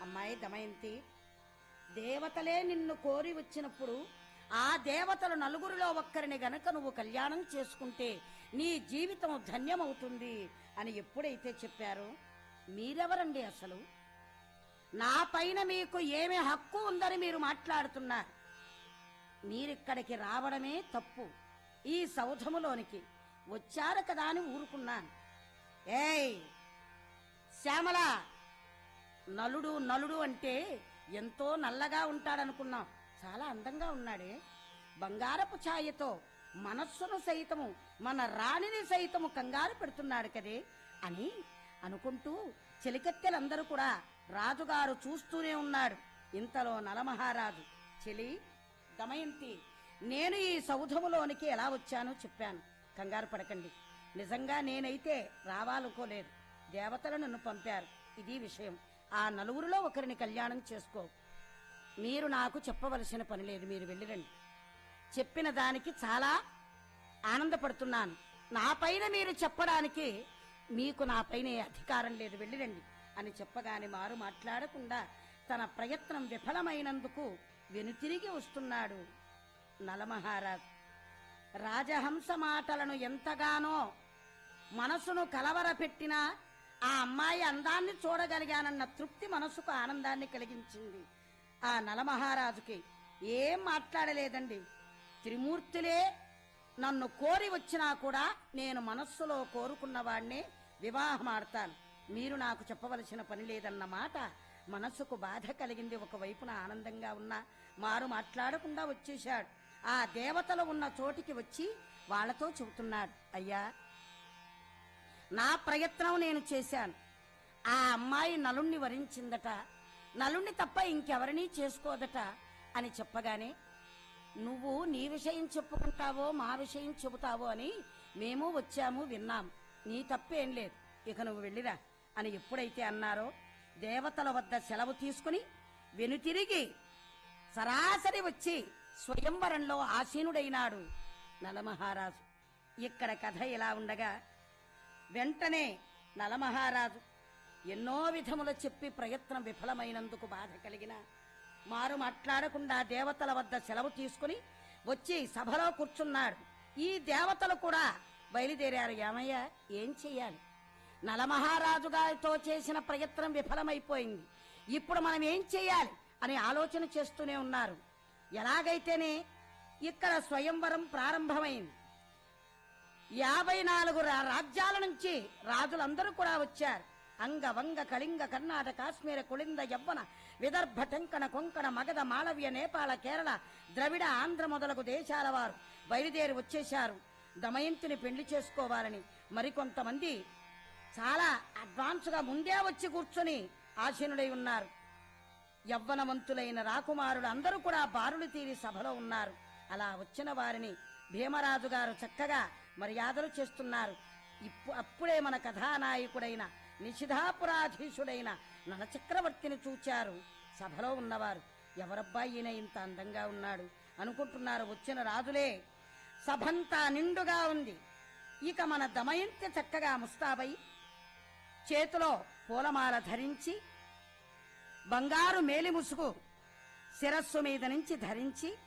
అమ్మాయి దమయంతి దేవతలే నిన్ను కోరి వచ్చినప్పుడు ఆ దేవతలు నలుగురిలో ఒక్కరిని గనక నువ్వు కళ్యాణం చేసుకుంటే నీ జీవితం ధన్యమవుతుంది అని ఎప్పుడైతే చెప్పారో మీరెవరండి అసలు నా పైన మీకు ఏమి హక్కు ఉందని మీరు మాట్లాడుతున్నారు మీరిక్కడికి రావడమే తప్పు ఈ సౌధములోనికి వచ్చారు కదా అని ఊరుకున్నాను ఏయ్ శ్యామల నలుడు నలుడు అంటే ఎంతో నల్లగా ఉంటాడనుకున్నాం చాలా అందంగా ఉన్నాడే బంగారపు ఛాయతో మనస్సును సైతము మన రాణిని సైతము కంగారు పెడుతున్నాడు కదే అని అనుకుంటూ చెలికత్తెలందరూ కూడా రాజుగారు చూస్తూనే ఉన్నాడు ఇంతలో నలమహారాజు చెలి దమయంతి నేను ఈ సౌధములోనికి ఎలా వచ్చానో చెప్పాను కంగారు పడకండి నిజంగా నేనైతే రావాలనుకోలేదు దేవతలు నన్ను పంపారు ఇది విషయం ఆ నలుగురిలో ఒకరిని కళ్యాణం చేసుకో మీరు నాకు చెప్పవలసిన పని లేదు మీరు వెళ్ళిరండి చెప్పిన దానికి చాలా ఆనందపడుతున్నాను నా పైన మీరు చెప్పడానికి మీకు నా పైన ఏ అధికారం లేదు వెళ్ళిరండి అని చెప్పగానే మారు మాట్లాడకుండా తన ప్రయత్నం విఫలమైనందుకు వెనుతిరిగి వస్తున్నాడు నలమహారాజు రాజహంస మాటలను ఎంతగానో మనసును కలవరపెట్టినా ఆ అమ్మాయి అందాన్ని చూడగలిగానన్న తృప్తి మనసుకు ఆనందాన్ని కలిగించింది ఆ నలమహారాజుకి ఏం మాట్లాడలేదండి త్రిమూర్తులే నన్ను కోరి వచ్చినా కూడా నేను మనస్సులో కోరుకున్న వాణ్ణే వివాహమాడతాను మీరు నాకు చెప్పవలసిన పని లేదన్న మాట మనస్సుకు బాధ కలిగింది ఒకవైపున ఆనందంగా ఉన్నా మారు మాట్లాడకుండా వచ్చేశాడు ఆ దేవతలు ఉన్న చోటికి వచ్చి వాళ్ళతో చెబుతున్నాడు అయ్యా నా ప్రయత్నం నేను చేశాను ఆ అమ్మాయి నలుణ్ణి వరించిందట నలుణ్ణి తప్ప ఇంకెవరినీ చేసుకోదట అని చెప్పగానే నువ్వు నీ విషయం చెప్పుకుంటావో మా విషయం చెబుతావో అని మేము వచ్చాము విన్నాం నీ తప్పేం లేదు ఇక నువ్వు వెళ్ళిరా అని ఎప్పుడైతే అన్నారో దేవతల వద్ద సెలవు తీసుకుని వెనుతిరిగి సరాసరి వచ్చి స్వయంవరంలో ఆసీనుడైనాడు నలమహారాజు ఇక్కడ కథ ఇలా ఉండగా వెంటనే నలమహారాజు ఎన్నో విధముల చెప్పి ప్రయత్నం విఫలమైనందుకు బాధ కలిగిన మారు మాట్లాడకుండా దేవతల వద్ద సెలవు తీసుకుని వచ్చి సభలో కూర్చున్నాడు ఈ దేవతలు కూడా బయలుదేరారు ఏమయ్య ఏం చెయ్యాలి నలమహారాజు గారితో చేసిన ప్రయత్నం విఫలమైపోయింది ఇప్పుడు మనం ఏం చెయ్యాలి అని ఆలోచన చేస్తూనే ఉన్నారు ఎలాగైతేనే ఇక్కడ స్వయంవరం ప్రారంభమైంది యాభై నాలుగు రా- రాజ్యాల నుంచి రాజులందరూ కూడా వచ్చారు అంగ వంగ కళింగ కర్ణాటక కాశ్మీర కుళింద యవ్వన విదర్భ టెంకణ కొంకణ మగధ మాళవ్య నేపాళ కేరళ ద్రవిడ ఆంధ్ర మొదలగు దేశాల వారు బయలుదేరి వచ్చేశారు దమయంతిని పెళ్లి చేసుకోవాలని మరికొంతమంది చాలా అడ్వాన్స్ గా ముందే వచ్చి కూర్చొని ఆసీనుడై ఉన్నారు యవ్వనవంతులైన రాకుమారులు అందరూ కూడా బారులు తీరి సభలో ఉన్నారు అలా వచ్చిన వారిని భీమరాజు గారు చక్కగా మర్యాదలు చేస్తున్నారు ఇప్పు అప్పుడే మన కథానాయకుడైన నిషిధాపురాధీశుడైన నలచక్రవర్తిని చూచారు సభలో ఉన్నవారు ఎవరబ్బా ఈయన ఇంత అందంగా ఉన్నాడు అనుకుంటున్నారు వచ్చిన రాజులే సభంతా నిండుగా ఉంది ఇక మన దమయంతి చక్కగా ముస్తాబై చేతిలో పూలమాల ధరించి బంగారు మేలి ముసుగు శిరస్సు మీద నుంచి ధరించి